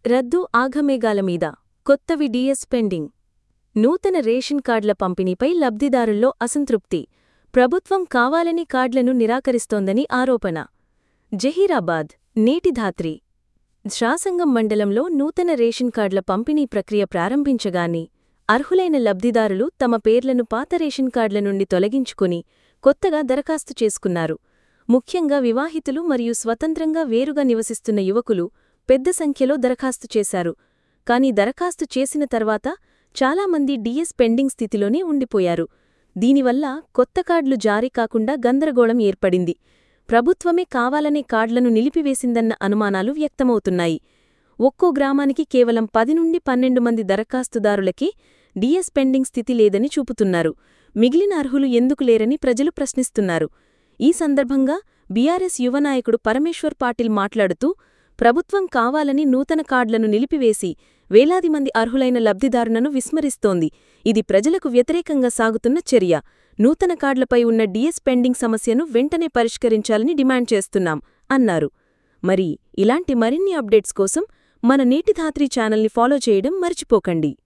రద్దు ఆఘమేఘాల మీద కొత్తవి డిఎస్ పెండింగ్ నూతన రేషన్ కార్డుల పంపిణీపై లబ్ధిదారుల్లో అసంతృప్తి ప్రభుత్వం కావాలని కార్డులను నిరాకరిస్తోందని ఆరోపణ జహీరాబాద్ నేటిధాత్రి శాసంగం మండలంలో నూతన రేషన్ కార్డుల పంపిణీ ప్రక్రియ ప్రారంభించగానే అర్హులైన లబ్ధిదారులు తమ పేర్లను పాత రేషన్ కార్డుల నుండి తొలగించుకుని కొత్తగా దరఖాస్తు చేసుకున్నారు ముఖ్యంగా వివాహితులు మరియు స్వతంత్రంగా వేరుగా నివసిస్తున్న యువకులు పెద్ద సంఖ్యలో దరఖాస్తు చేశారు కానీ దరఖాస్తు చేసిన తర్వాత చాలామంది డిఎస్ పెండింగ్ స్థితిలోనే ఉండిపోయారు దీనివల్ల కొత్త కార్డులు జారీ కాకుండా గందరగోళం ఏర్పడింది ప్రభుత్వమే కావాలనే కార్డులను నిలిపివేసిందన్న అనుమానాలు వ్యక్తమవుతున్నాయి ఒక్కో గ్రామానికి కేవలం పది నుండి పన్నెండు మంది దరఖాస్తుదారులకే డిఎస్ పెండింగ్ స్థితి లేదని చూపుతున్నారు మిగిలిన అర్హులు ఎందుకు లేరని ప్రజలు ప్రశ్నిస్తున్నారు ఈ సందర్భంగా బీఆర్ఎస్ యువ నాయకుడు పరమేశ్వర్ పాటిల్ మాట్లాడుతూ ప్రభుత్వం కావాలని నూతన కార్డులను నిలిపివేసి వేలాది మంది అర్హులైన లబ్ధిదారులను విస్మరిస్తోంది ఇది ప్రజలకు వ్యతిరేకంగా సాగుతున్న చర్య నూతన కార్డులపై ఉన్న డిఎస్ పెండింగ్ సమస్యను వెంటనే పరిష్కరించాలని డిమాండ్ చేస్తున్నాం అన్నారు మరి ఇలాంటి మరిన్ని అప్డేట్స్ కోసం మన నేటిధాత్రి ఛానల్ని ఫాలో చేయడం మర్చిపోకండి